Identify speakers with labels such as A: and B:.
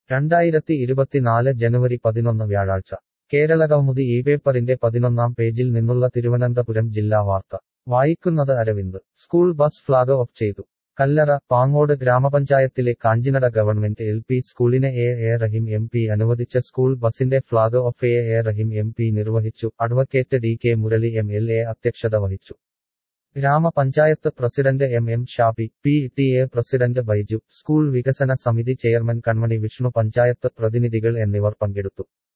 A: രണ്ടായിരത്തി ഇരുപത്തിനാല് ജനുവരി പതിനൊന്ന് വ്യാഴാഴ്ച കേരളകൗമുദി ഈ പേപ്പറിന്റെ പതിനൊന്നാം പേജിൽ നിന്നുള്ള തിരുവനന്തപുരം ജില്ലാ വാർത്ത വായിക്കുന്നത് Aravind school bus flag off ചെയ്തു കല്ലറ പാങ്ങോട് ഗ്രാമപഞ്ചായത്തിലെ കാഞ്ചിനട ഗവൺമെന്റ് എൽ പി സ്കൂളിന് A A Rahim M P അനുവദിച്ച സ്കൂൾ ബസിന്റെ flag off A A Rahim M P നിർവഹിച്ചു advocate D K Murali M L A അധ്യക്ഷത വഹിച്ചു ഗ്രാമപഞ്ചായത്ത് president M M Shabi P T A president Baiju school വികസന സമിതി ചെയർമാൻ കൺമണി വിഷ്ണു പഞ്ചായത്ത് പ്രതിനിധികൾ എന്നിവർ പങ്കെടുത്തു